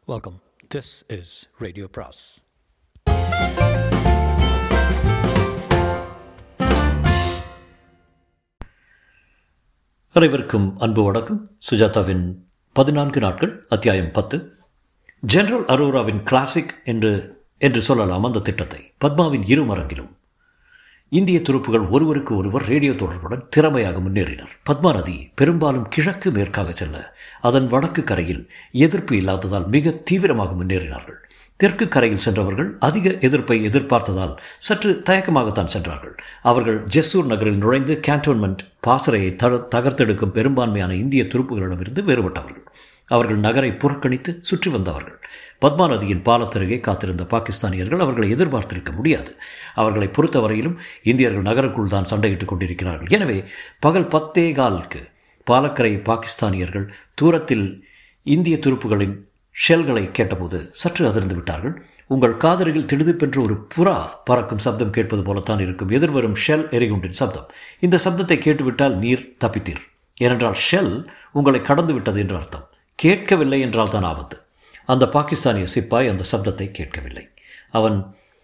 Welcome. This is Radio Pras. அனைவருக்கும் அன்பு வணக்கம் சுஜாதாவின் பதினான்கு நாட்கள் அத்தியாயம் பத்து ஜெனரல் அரோராவின் கிளாசிக் என்று என்று சொல்லலாம் அந்த திட்டத்தை பத்மாவின் இரு மரங்கிலும் இந்திய துருப்புகள் ஒருவருக்கு ஒருவர் ரேடியோ தொடர்புடன் திறமையாக முன்னேறினர் பத்மா நதி பெரும்பாலும் கிழக்கு மேற்காக செல்ல அதன் வடக்கு கரையில் எதிர்ப்பு இல்லாததால் மிக தீவிரமாக முன்னேறினார்கள் தெற்கு கரையில் சென்றவர்கள் அதிக எதிர்ப்பை எதிர்பார்த்ததால் சற்று தயக்கமாகத்தான் சென்றார்கள் அவர்கள் ஜெஸ்ஸூர் நகரில் நுழைந்து கேன்டோன்மெண்ட் பாசறையை த தகர்த்தெடுக்கும் பெரும்பான்மையான இந்திய துருப்புகளிடமிருந்து வேறுபட்டவர்கள் அவர்கள் நகரை புறக்கணித்து சுற்றி வந்தவர்கள் பத்மா நதியின் பாலத்தருகே காத்திருந்த பாகிஸ்தானியர்கள் அவர்களை எதிர்பார்த்திருக்க முடியாது அவர்களை பொறுத்தவரையிலும் இந்தியர்கள் நகருக்குள் தான் சண்டையிட்டுக் கொண்டிருக்கிறார்கள் எனவே பகல் பத்தே காலுக்கு பாலக்கரை பாகிஸ்தானியர்கள் தூரத்தில் இந்திய துருப்புகளின் ஷெல்களை கேட்டபோது சற்று அதிர்ந்து விட்டார்கள் உங்கள் காதருகில் திடுதிப்பென்று ஒரு புறா பறக்கும் சப்தம் கேட்பது போலத்தான் இருக்கும் எதிர்வரும் ஷெல் எரிகுண்டின் சப்தம் இந்த சப்தத்தை கேட்டுவிட்டால் நீர் தப்பித்தீர் ஏனென்றால் ஷெல் உங்களை கடந்து விட்டது என்று அர்த்தம் கேட்கவில்லை என்றால் தான் ஆபத்து அந்த பாகிஸ்தானிய சிப்பாய் அந்த சப்தத்தை கேட்கவில்லை அவன்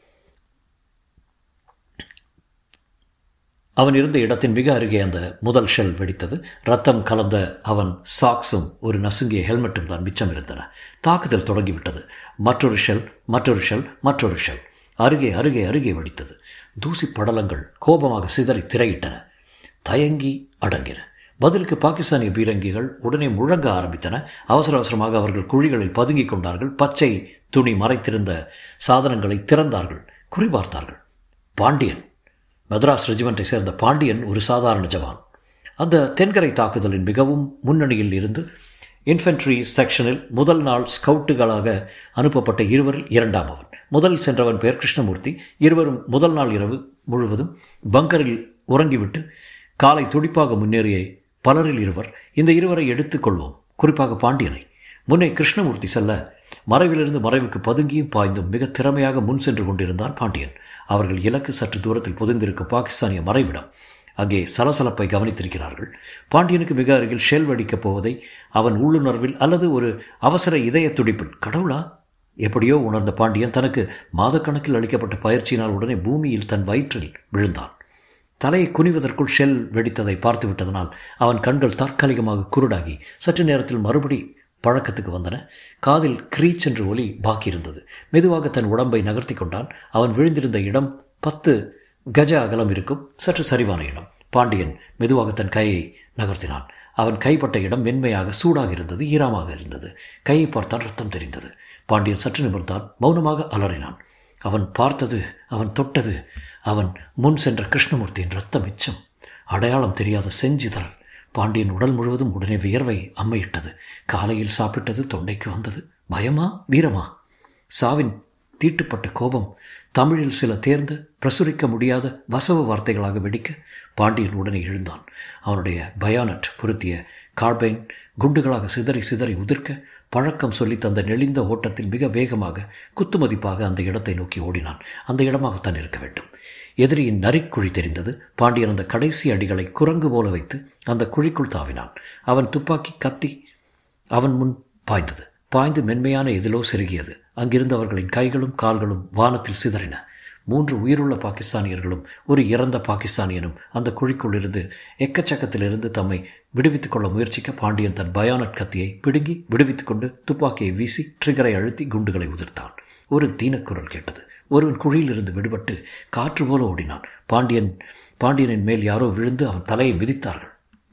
அவன் இருந்த இடத்தின் மிக அருகே அந்த முதல் ஷெல் வெடித்தது ரத்தம் கலந்த அவன் சாக்ஸும் ஒரு நசுங்கிய ஹெல்மெட்டும் தான் மிச்சம் இருந்தன தாக்குதல் தொடங்கிவிட்டது மற்றொரு ஷெல் மற்றொரு ஷெல் மற்றொரு ஷெல் அருகே அருகே அருகே வெடித்தது தூசி படலங்கள் கோபமாக சிதறி திரையிட்டன தயங்கி அடங்கின பதிலுக்கு பாகிஸ்தானிய பீரங்கிகள் உடனே முழங்க ஆரம்பித்தன அவசர அவசரமாக அவர்கள் குழிகளில் பதுங்கிக் கொண்டார்கள் பச்சை துணி மறைத்திருந்த சாதனங்களை திறந்தார்கள் குறிபார்த்தார்கள் பாண்டியன் மெட்ராஸ் ரெஜிமெண்ட்டை சேர்ந்த பாண்டியன் ஒரு சாதாரண ஜவான் அந்த தென்கரை தாக்குதலின் மிகவும் முன்னணியில் இருந்து இன்ஃபென்ட்ரி செக்ஷனில் முதல் நாள் ஸ்கவுட்டுகளாக அனுப்பப்பட்ட இருவரில் இரண்டாம் அவன் முதல் சென்றவன் பேர் கிருஷ்ணமூர்த்தி இருவரும் முதல் நாள் இரவு முழுவதும் பங்கரில் உறங்கிவிட்டு காலை துடிப்பாக முன்னேறிய பலரில் இருவர் இந்த இருவரை எடுத்துக்கொள்வோம் குறிப்பாக பாண்டியனை முன்னே கிருஷ்ணமூர்த்தி செல்ல மறைவிலிருந்து மறைவுக்கு பதுங்கியும் பாய்ந்தும் மிக திறமையாக முன் சென்று கொண்டிருந்தான் பாண்டியன் அவர்கள் இலக்கு சற்று தூரத்தில் புதைந்திருக்கும் பாகிஸ்தானிய மறைவிடம் அங்கே சலசலப்பை கவனித்திருக்கிறார்கள் பாண்டியனுக்கு மிக அருகில் ஷெல் வெடிக்கப் போவதை அவன் உள்ளுணர்வில் அல்லது ஒரு அவசர இதய துடிப்பில் கடவுளா எப்படியோ உணர்ந்த பாண்டியன் தனக்கு மாதக்கணக்கில் அளிக்கப்பட்ட பயிற்சியினால் உடனே பூமியில் தன் வயிற்றில் விழுந்தான் தலையை குனிவதற்குள் ஷெல் வெடித்ததை பார்த்து விட்டதனால் அவன் கண்கள் தற்காலிகமாக குருடாகி சற்று நேரத்தில் மறுபடி பழக்கத்துக்கு வந்தன காதில் கிரீச் என்று ஒலி பாக்கி இருந்தது மெதுவாக தன் உடம்பை நகர்த்தி கொண்டான் அவன் விழுந்திருந்த இடம் பத்து கஜ அகலம் இருக்கும் சற்று சரிவான இடம் பாண்டியன் மெதுவாக தன் கையை நகர்த்தினான் அவன் கைப்பட்ட இடம் மென்மையாக சூடாக இருந்தது ஈரமாக இருந்தது கையை பார்த்தான் ரத்தம் தெரிந்தது பாண்டியன் சற்று நிமிர்ந்தான் மௌனமாக அலறினான் அவன் பார்த்தது அவன் தொட்டது அவன் முன் சென்ற கிருஷ்ணமூர்த்தியின் ரத்தம் மிச்சம் அடையாளம் தெரியாத செஞ்சிதறல் பாண்டியன் உடல் முழுவதும் உடனே வியர்வை அம்மையிட்டது காலையில் சாப்பிட்டது தொண்டைக்கு வந்தது பயமா வீரமா சாவின் தீட்டுப்பட்ட கோபம் தமிழில் சில தேர்ந்த பிரசுரிக்க முடியாத வசவ வார்த்தைகளாக வெடிக்க பாண்டியன் உடனே எழுந்தான் அவனுடைய பயானட் பொருத்திய கார்பைன் குண்டுகளாக சிதறி சிதறி உதிர்க்க பழக்கம் சொல்லி தந்த நெளிந்த ஓட்டத்தில் மிக வேகமாக குத்துமதிப்பாக அந்த இடத்தை நோக்கி ஓடினான் அந்த இடமாகத்தான் இருக்க வேண்டும் எதிரியின் நரிக்குழி தெரிந்தது பாண்டியன் அந்த கடைசி அடிகளை குரங்கு போல வைத்து அந்த குழிக்குள் தாவினான் அவன் துப்பாக்கி கத்தி அவன் முன் பாய்ந்தது பாய்ந்து மென்மையான எதிலோ செருகியது அங்கிருந்து அவர்களின் கைகளும் கால்களும் வானத்தில் சிதறின மூன்று உயிருள்ள பாகிஸ்தானியர்களும் ஒரு இறந்த பாகிஸ்தானியனும் அந்த குழிக்குள் இருந்து எக்கச்சக்கத்திலிருந்து தம்மை விடுவித்துக் கொள்ள முயற்சிக்க பாண்டியன் தன் பயானட் கத்தியை பிடுங்கி விடுவித்துக் கொண்டு துப்பாக்கியை வீசி ட்ரிகரை அழுத்தி குண்டுகளை உதிர்த்தான் ஒரு தீனக்குரல் கேட்டது ஒருவன் குழியிலிருந்து விடுபட்டு காற்று போல ஓடினான் பாண்டியன் பாண்டியனின் மேல் யாரோ விழுந்து அவன் தலையை மிதித்தார்கள்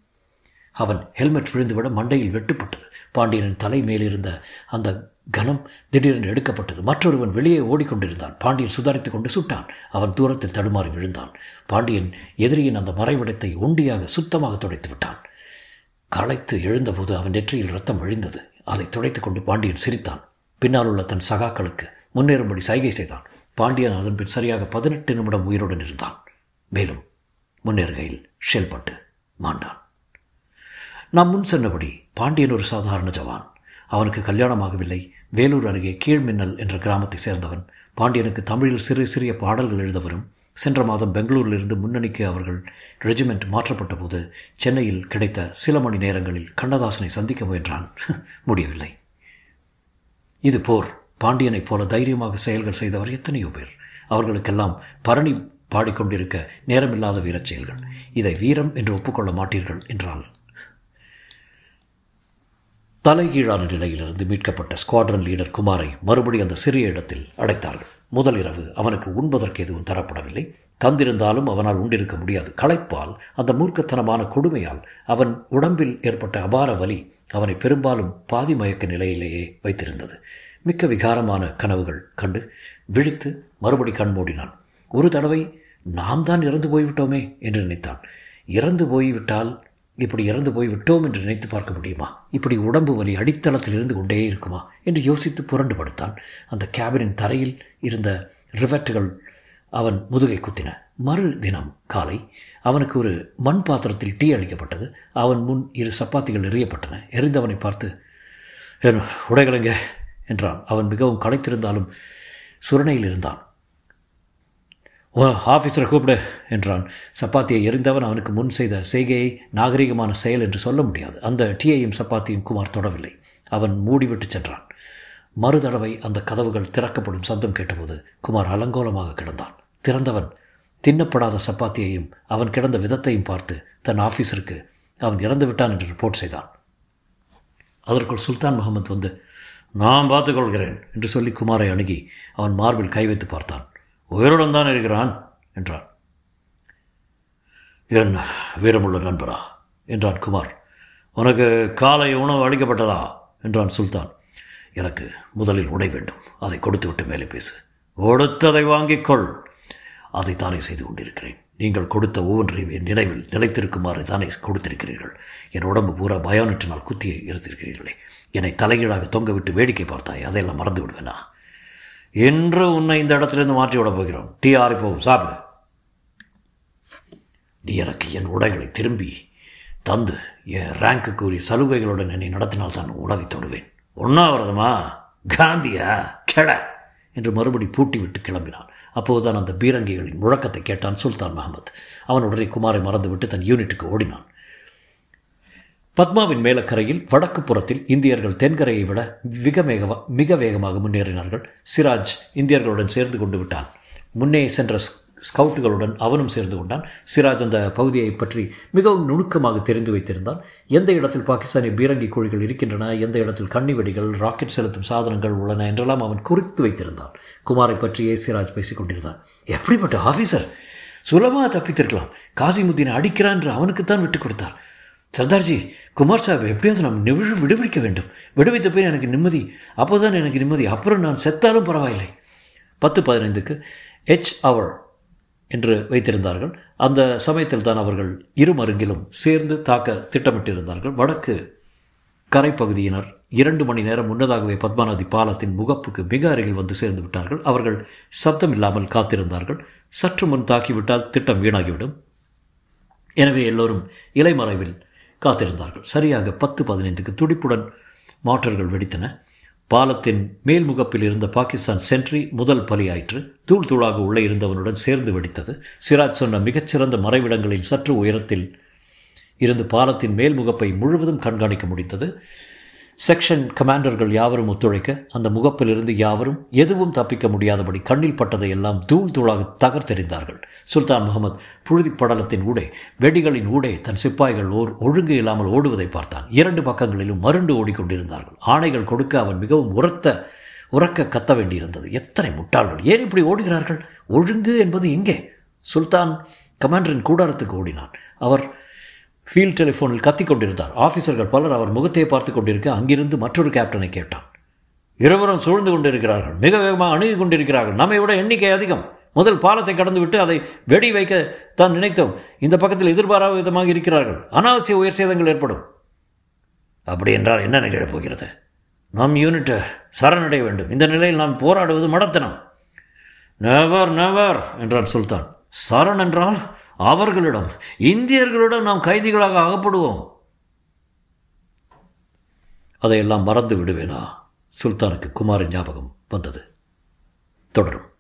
அவன் ஹெல்மெட் விழுந்துவிட மண்டையில் வெட்டுப்பட்டது பாண்டியனின் தலை மேலிருந்த அந்த கனம் திடீரென்று எடுக்கப்பட்டது மற்றொருவன் வெளியே ஓடிக்கொண்டிருந்தான் பாண்டியன் சுதாரித்துக் கொண்டு சுட்டான் அவன் தூரத்தில் தடுமாறி விழுந்தான் பாண்டியன் எதிரியின் அந்த மறைவிடத்தை ஒண்டியாக சுத்தமாக துடைத்து விட்டான் களைத்து எழுந்தபோது அவன் நெற்றியில் ரத்தம் விழிந்தது அதை துடைத்துக் கொண்டு பாண்டியன் சிரித்தான் பின்னால் உள்ள தன் சகாக்களுக்கு முன்னேறும்படி சைகை செய்தான் பாண்டியன் அதன் பின் சரியாக பதினெட்டு நிமிடம் உயிருடன் இருந்தான் மேலும் முன்னேறுகையில் ஷெல்பட்டு மாண்டான் நாம் முன் சொன்னபடி பாண்டியன் ஒரு சாதாரண ஜவான் அவனுக்கு கல்யாணமாகவில்லை வேலூர் அருகே கீழ்மின்னல் என்ற கிராமத்தை சேர்ந்தவன் பாண்டியனுக்கு தமிழில் சிறு சிறிய பாடல்கள் எழுதவரும் சென்ற மாதம் பெங்களூரிலிருந்து முன்னணிக்கு அவர்கள் ரெஜிமெண்ட் மாற்றப்பட்ட போது சென்னையில் கிடைத்த சில மணி நேரங்களில் கண்ணதாசனை சந்திக்க முயன்றான் முடியவில்லை இது போர் பாண்டியனைப் போல தைரியமாக செயல்கள் செய்தவர் எத்தனையோ பேர் அவர்களுக்கெல்லாம் பரணி பாடிக்கொண்டிருக்க நேரமில்லாத வீரச் செயல்கள் இதை வீரம் என்று ஒப்புக்கொள்ள மாட்டீர்கள் என்றால் தலைகீழான நிலையிலிருந்து மீட்கப்பட்ட ஸ்குவாட்ரன் லீடர் குமாரை மறுபடி அந்த சிறிய இடத்தில் அடைத்தார்கள் முதல் இரவு அவனுக்கு உண்பதற்கு எதுவும் தரப்படவில்லை தந்திருந்தாலும் அவனால் உண்டிருக்க முடியாது களைப்பால் அந்த மூர்க்கத்தனமான கொடுமையால் அவன் உடம்பில் ஏற்பட்ட அபார வலி அவனை பெரும்பாலும் பாதி மயக்க நிலையிலேயே வைத்திருந்தது மிக்க விகாரமான கனவுகள் கண்டு விழித்து மறுபடி கண் மூடினான் ஒரு தடவை நாம் தான் இறந்து போய்விட்டோமே என்று நினைத்தான் இறந்து போய்விட்டால் இப்படி இறந்து போய் விட்டோம் என்று நினைத்து பார்க்க முடியுமா இப்படி உடம்பு வலி அடித்தளத்தில் இருந்து கொண்டே இருக்குமா என்று யோசித்து புரண்டு படுத்தான் அந்த கேபினின் தரையில் இருந்த ரிவெட்டுகள் அவன் முதுகை குத்தின மறு தினம் காலை அவனுக்கு ஒரு மண் பாத்திரத்தில் டீ அளிக்கப்பட்டது அவன் முன் இரு சப்பாத்திகள் எறியப்பட்டன எறிந்தவனை பார்த்து என் உடைகளங்க என்றான் அவன் மிகவும் களைத்திருந்தாலும் சுரணையில் இருந்தான் ஓ ஆஃபீஸரை கூப்பிடு என்றான் சப்பாத்தியை எரிந்தவன் அவனுக்கு முன் செய்த செய்கையை நாகரிகமான செயல் என்று சொல்ல முடியாது அந்த டீயையும் சப்பாத்தியும் குமார் தொடவில்லை அவன் மூடிவிட்டு சென்றான் மறு தடவை அந்த கதவுகள் திறக்கப்படும் சப்தம் கேட்டபோது குமார் அலங்கோலமாக கிடந்தான் திறந்தவன் தின்னப்படாத சப்பாத்தியையும் அவன் கிடந்த விதத்தையும் பார்த்து தன் ஆஃபீஸருக்கு அவன் இறந்து விட்டான் என்று ரிப்போர்ட் செய்தான் அதற்குள் சுல்தான் முகமது வந்து நான் பார்த்துக்கொள்கிறேன் என்று சொல்லி குமாரை அணுகி அவன் மார்பில் கை வைத்து பார்த்தான் உயிருடன் தான் இருக்கிறான் என்றான் என் வீரமுள்ள நண்பரா என்றான் குமார் உனக்கு காலை உணவு அளிக்கப்பட்டதா என்றான் சுல்தான் எனக்கு முதலில் உடை வேண்டும் அதை கொடுத்துவிட்டு மேலே பேசு கொடுத்ததை வாங்கிக் கொள் அதை தானே செய்து கொண்டிருக்கிறேன் நீங்கள் கொடுத்த ஒவ்வொன்றையும் என் நினைவில் நிலைத்திருக்குமாறு தானே கொடுத்திருக்கிறீர்கள் என் உடம்பு பூரா பயோனட்டினால் குத்தியை இருந்திருக்கிறீர்களே என்னை தலைகீழாக தொங்க விட்டு வேடிக்கை பார்த்தாய் அதையெல்லாம் மறந்து விடுவேனா என்று உன்னை இந்த இடத்திலிருந்து மாற்றி விட போகிறோம் டீ ஆறி போகும் சாப்பிடு நீ எனக்கு என் உடைகளை திரும்பி தந்து என் ரேங்க்கு கூறி சலுகைகளுடன் என்னை நடத்தினால் தான் உணவை தொடுவேன் உண்ணாவிரதமா காந்தியா கெட என்று மறுபடி பூட்டி விட்டு கிளம்பினான் அப்போதுதான் அந்த பீரங்கிகளின் முழக்கத்தை கேட்டான் சுல்தான் மஹமத் அவன் உடனே குமாரை மறந்துவிட்டு தன் யூனிட்டுக்கு ஓடினான் பத்மாவின் மேலக்கரையில் வடக்கு புறத்தில் இந்தியர்கள் தென்கரையை விட மிக வேக மிக வேகமாக முன்னேறினார்கள் சிராஜ் இந்தியர்களுடன் சேர்ந்து கொண்டு விட்டான் முன்னே சென்ற ஸ்கவுட்டுகளுடன் அவனும் சேர்ந்து கொண்டான் சிராஜ் அந்த பகுதியை பற்றி மிகவும் நுணுக்கமாக தெரிந்து வைத்திருந்தான் எந்த இடத்தில் பாகிஸ்தானிய பீரங்கி குழிகள் இருக்கின்றன எந்த இடத்தில் கண்ணி வெடிகள் ராக்கெட் செலுத்தும் சாதனங்கள் உள்ளன என்றெல்லாம் அவன் குறித்து வைத்திருந்தான் குமாரை பற்றியே சிராஜ் பேசிக் கொண்டிருந்தான் எப்படிப்பட்ட ஆஃபீஸர் சுலபமாக தப்பித்திருக்கலாம் காசிமுத்தீனை அடிக்கிறான் என்று அவனுக்குத்தான் விட்டுக் கொடுத்தார் சர்தார்ஜி குமார் சாஹிப் எப்படியாவது நாம் நிவிழ விடுவிக்க வேண்டும் விடுவித்த பேர் எனக்கு நிம்மதி அப்போதான் எனக்கு நிம்மதி அப்புறம் நான் செத்தாலும் பரவாயில்லை பத்து பதினைந்துக்கு எச் அவர் என்று வைத்திருந்தார்கள் அந்த சமயத்தில் தான் அவர்கள் இருமருங்கிலும் சேர்ந்து தாக்க திட்டமிட்டிருந்தார்கள் வடக்கு கரைப்பகுதியினர் இரண்டு மணி நேரம் முன்னதாகவே பத்மாநதி பாலத்தின் முகப்புக்கு மிக அருகில் வந்து சேர்ந்து விட்டார்கள் அவர்கள் சப்தம் இல்லாமல் காத்திருந்தார்கள் சற்று முன் தாக்கிவிட்டால் திட்டம் வீணாகிவிடும் எனவே எல்லோரும் இலைமறைவில் காத்திருந்தார்கள் சரியாக பத்து பதினைந்துக்கு துடிப்புடன் மாற்றர்கள் வெடித்தன பாலத்தின் மேல் முகப்பில் இருந்த பாகிஸ்தான் சென்ட்ரி முதல் பலியாயிற்று தூள் தூளாக உள்ளே இருந்தவனுடன் சேர்ந்து வெடித்தது சிராஜ் சொன்ன மிகச்சிறந்த மறைவிடங்களில் சற்று உயரத்தில் இருந்து பாலத்தின் மேல் முகப்பை முழுவதும் கண்காணிக்க முடிந்தது செக்ஷன் கமாண்டர்கள் யாவரும் ஒத்துழைக்க அந்த முகப்பிலிருந்து யாவரும் எதுவும் தப்பிக்க முடியாதபடி கண்ணில் பட்டதை எல்லாம் தூள் தூளாக தகர்த்தெறிந்தார்கள் சுல்தான் முகமது புழுதி படலத்தின் ஊடே வெடிகளின் ஊடே தன் சிப்பாய்கள் ஓர் ஒழுங்கு இல்லாமல் ஓடுவதை பார்த்தான் இரண்டு பக்கங்களிலும் மருண்டு ஓடிக்கொண்டிருந்தார்கள் ஆணைகள் கொடுக்க அவன் மிகவும் உரத்த உறக்க கத்த வேண்டியிருந்தது எத்தனை முட்டாள்கள் ஏன் இப்படி ஓடுகிறார்கள் ஒழுங்கு என்பது எங்கே சுல்தான் கமாண்டரின் கூடாரத்துக்கு ஓடினான் அவர் ஃபீல்ட் டெலிஃபோனில் கத்திக் கொண்டிருந்தார் ஆஃபீஸர்கள் பலர் அவர் முகத்தையே பார்த்து கொண்டிருக்க அங்கிருந்து மற்றொரு கேப்டனை கேட்டான் இருவரும் சூழ்ந்து கொண்டிருக்கிறார்கள் மிக வேகமாக அணுகி கொண்டிருக்கிறார்கள் நம்மை விட எண்ணிக்கை அதிகம் முதல் பாலத்தை கடந்துவிட்டு அதை வெடி வைக்க தான் நினைத்தோம் இந்த பக்கத்தில் எதிர்பாராத விதமாக இருக்கிறார்கள் அனாவசிய உயர் சேதங்கள் ஏற்படும் அப்படி என்றால் என்ன நிகழப் போகிறது நம் யூனிட்டை சரணடைய வேண்டும் இந்த நிலையில் நாம் போராடுவது மடத்தனம் நெவர் நெவர் என்றான் சுல்தான் சரண் என்றால் அவர்களிடம் இந்தியர்களிடம் நாம் கைதிகளாக அகப்படுவோம் அதையெல்லாம் மறந்து விடுவேனா சுல்தானுக்கு குமாரின் ஞாபகம் வந்தது தொடரும்